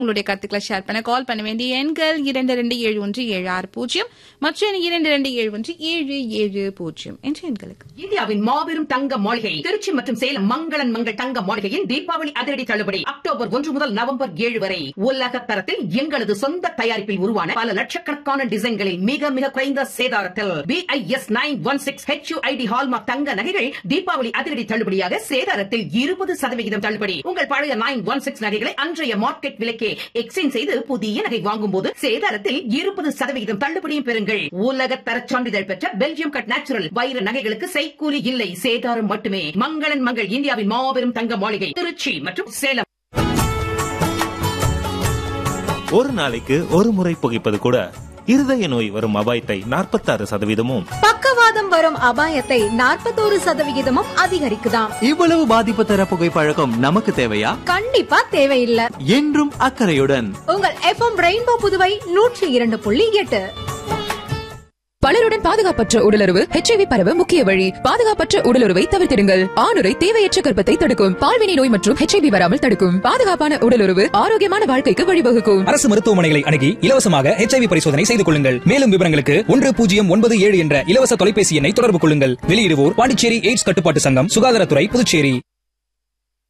உங்களுடைய கருத்துக்களை ஷேர் பண்ண கால் பண்ண வேண்டிய எண்கள் இரண்டு ரெண்டு ஏழு ஒன்று ஏழு ஆறு பூஜ்ஜியம் மற்ற எண் இரண்டு ரெண்டு ஏழு ஒன்று ஏழு ஏழு பூஜ்ஜியம் என்ற எண்களுக்கு இந்தியாவின் மாபெரும் தங்க மாளிகை திருச்சி மற்றும் சேலம் மங்களன் மங்கள் தங்க மாளிகையின் தீபாவளி அதிரடி தள்ளுபடி அக்டோபர் ஒன்று முதல் நவம்பர் ஏழு வரை உலக தரத்தில் எங்களது சொந்த தயாரிப்பில் உருவான பல லட்சக்கணக்கான டிசைன்களில் மிக மிக குறைந்த சேதாரத்தில் BIS nine one six HUID hallmark தங்க நகைகள் தீபாவளி அதிரடி தள்ளுபடியாக சேதாரத்தில் இருபது சதவிகிதம் தள்ளுபடி உங்கள் பழைய நைன் ஒன் சிக்ஸ் நகைகளை அன்றைய மார்க்கெட் விலைக்கே எக்ஸ்சேஞ்ச் செய்து புதிய நகை வாங்கும் போது சேதாரத்தில் இருபது சதவிகிதம் தள்ளுபடியும் பெறுங்கள் உலக தரச் சான்றிதழ் பெற்ற பெல்ஜியம் கட் நேச்சுரல் வைர நகைகளுக்கு செய்கூலி இல்லை சேதாரம் மட்டுமே மங்களன் மங்கள் இந்தியாவின் மாபெரும் தங்க மாளிகை திருச்சி மற்றும் சேலம் ஒரு நாளைக்கு ஒரு முறை புகைப்பது கூட இருதய நோய் வரும் அபாயத்தை நாற்பத்தாறு சதவீதமும் பக்கவாதம் வரும் அபாயத்தை நாற்பத்தோரு சதவிகிதமும் அதிகரிக்குதாம் இவ்வளவு பாதிப்பு தர புகைப்பழக்கம் நமக்கு தேவையா கண்டிப்பா தேவையில்லை என்றும் அக்கறையுடன் உங்கள் எஃப்எம் ரெயின்போ புதுவை நூற்றி இரண்டு புள்ளி எட்டு பலருடன் பாதுகாப்பற்ற உடலுறவு ஹெச்ஐவி பரவ முக்கிய வழி பாதுகாப்பற்ற உடலுறவை தவிர்த்திடுங்கள் ஆணுரை தேவையற்ற கர்ப்பத்தை தடுக்கும் பால்வினை நோய் மற்றும் ஹெச்ஐவி வராமல் தடுக்கும் பாதுகாப்பான உடலுறவு ஆரோக்கியமான வாழ்க்கைக்கு வழிவகுக்கும் அரசு மருத்துவமனைகளை அணுகி இலவசமாக ஹெச்ஐவி பரிசோதனை செய்து கொள்ளுங்கள் மேலும் விவரங்களுக்கு ஒன்று பூஜ்ஜியம் ஒன்பது ஏழு என்ற இலவச தொலைபேசி எண்ணை தொடர்பு கொள்ளுங்கள் வெளியிடுவோர் பாண்டிச்சேரி எய்ட்ஸ் கட்டுப்பாட்டு சங்கம் சுகாதாரத்துறை புதுச்சேரி